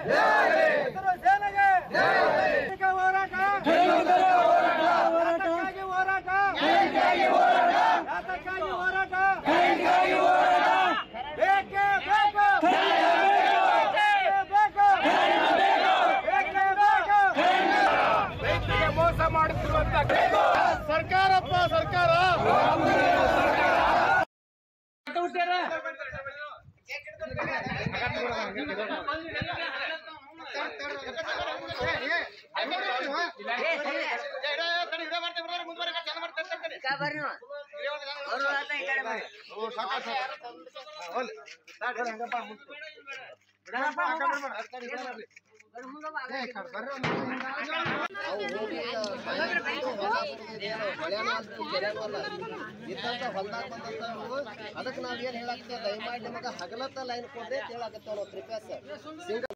ಹಸಿರು ಸೇನೆಗೆ ಸೈನಿಕ ಹೋರಾಟ ಯಾತಕ್ಕಾಗಿ ಹೋರಾಟ ಯಾತಕ್ಕಾಗಿ ಹೋರಾಟ ಬೇಕೇ ಬೇಕು ಬೇಕೇ ಬೇಕು ಬೇಕೇ ಬೇಕು ರೈತರಿಗೆ ಮೋಸ ಮಾಡುತ್ತಿರುವಂತ ಸರ್ಕಾರಪ್ಪ ಸರ್ಕಾರ ಹೊಲ್ದಾಗ ಬಂದಂತ ಅದಕ್ಕೆ ನಾವ್ ಏನ್ ಹೇಳಾಕ್ತೇವೆ ದಯಮಾಡಿ ನಿಮಗೆ ಹಗಲತ್ತ ಲೈನ್ ಕೊಡ್ರಿ ಅಂತ ಹೇಳಾಕತ್ತೇವೆ ನಾವು ತ್ರಿಪ್ಯಾಸ್